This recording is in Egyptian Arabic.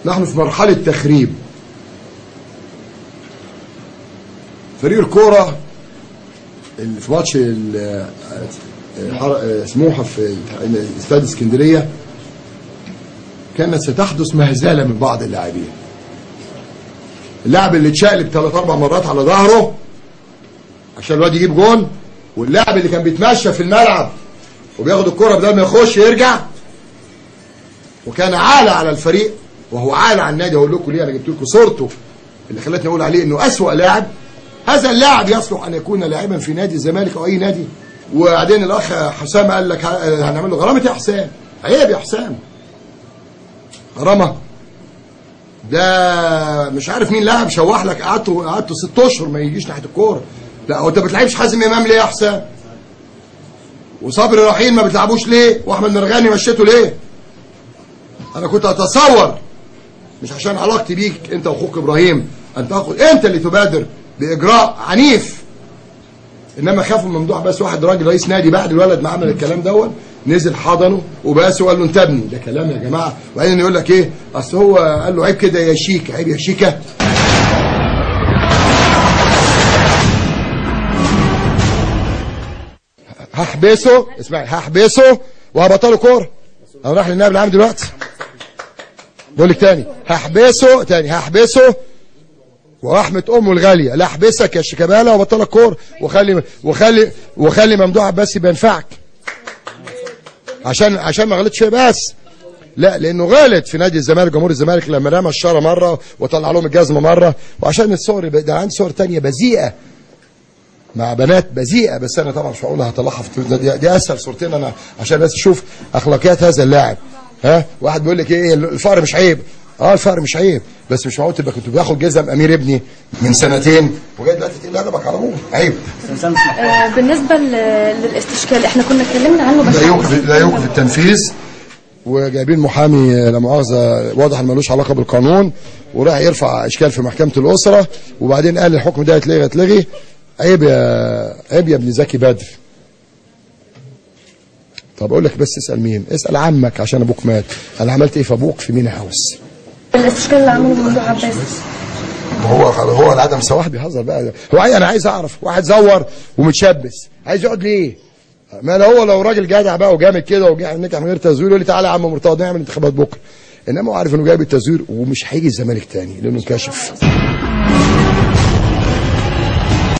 نحن في مرحله تخريب فريق الكوره اللي في ماتش ال- الحر- سموحه في استاد اسكندريه كانت ستحدث مهزله من بعض اللاعبين اللاعب اللي اتشقلب ثلاث اربع مرات على ظهره عشان الواد يجيب جون واللاعب اللي كان بيتمشى في الملعب وبياخد الكرة بدل ما يخش يرجع وكان عالة على الفريق وهو عالة على النادي اقول لكم ليه انا جبت لكم صورته اللي خلتني اقول عليه انه اسوأ لاعب هذا اللاعب يصلح ان يكون لاعبا في نادي الزمالك او اي نادي وبعدين الاخ حسام قال لك ه- هنعمل له غرامه يا حسام عيب يا حسام غرامه ده مش عارف مين لاعب شوح لك قعدته قعدته ست اشهر ما يجيش ناحيه الكوره لا هو انت ما بتلعبش حازم امام ليه يا حسام وصبري رحيل ما بتلعبوش ليه واحمد مرغني مشيته ليه انا كنت اتصور مش عشان علاقتي بيك انت واخوك ابراهيم ان تاخد انت اللي تبادر باجراء عنيف انما خافوا من ممدوح بس واحد راجل رئيس نادي بعد الولد ما عمل الكلام دوت نزل حضنه وباسه وقال له انت ابني ده كلام يا جماعه وبعدين يقول لك ايه اصل هو قال له عيب كده يا شيك عيب يا شيكه هحبسه اسمعي هحبسه وهبطله كوره انا رايح للنائب العام دلوقتي بقول لك تاني هحبسه تاني هحبسه ورحمة أمه الغالية لا أحبسك يا شيكابالا وبطلك كورة وخلي وخلي وخلي ممدوح عباسي بينفعك عشان عشان ما غلطش فيه بس لا لانه غلط في نادي الزمالك جمهور الزمالك لما رمى الشاره مره وطلع لهم الجزمه مره وعشان الصور يبقى- ده عندي صور تانية بذيئه مع بنات بذيئه بس انا طبعا مش هقولها هطلعها في دي, دي اسهل صورتين انا عشان بس اشوف اخلاقيات هذا اللاعب ها واحد بيقول لك ايه الفقر مش عيب اه الفقر مش عيب بس مش معقول تبقى كنت باخد جزم امير ابني من سنتين وجاي دلوقتي تقل ادبك على ابوه عيب آه، بالنسبة ل- للاستشكال احنا كنا اتكلمنا عنه بس لا يوقف لا يوقف التنفيذ وجايبين محامي لا مؤاخذه واضح ان ملوش علاقه بالقانون وراح يرفع اشكال في محكمه الاسره وبعدين قال الحكم ده يتلغي يتلغي عيب يا عيب يا ابن زكي بدر طب اقول لك بس اسال مين اسال عمك عشان ابوك مات انا عملت ايه في ابوك في مين هاوس الاستشكال اللي عمله ممدوح عباس هو هو العدم سواح بيهزر بقى هو عاي- انا عايز اعرف واحد زور ومتشبس عايز يقعد ليه ما لو هو لو راجل جدع بقى وجامد كده وجاي نجح من غير تزوير يقول لي تعالى يا عم مرتضى نعمل انتخابات بكره انما هو عارف انه جايب التزوير ومش هيجي الزمالك تاني لانه كاشف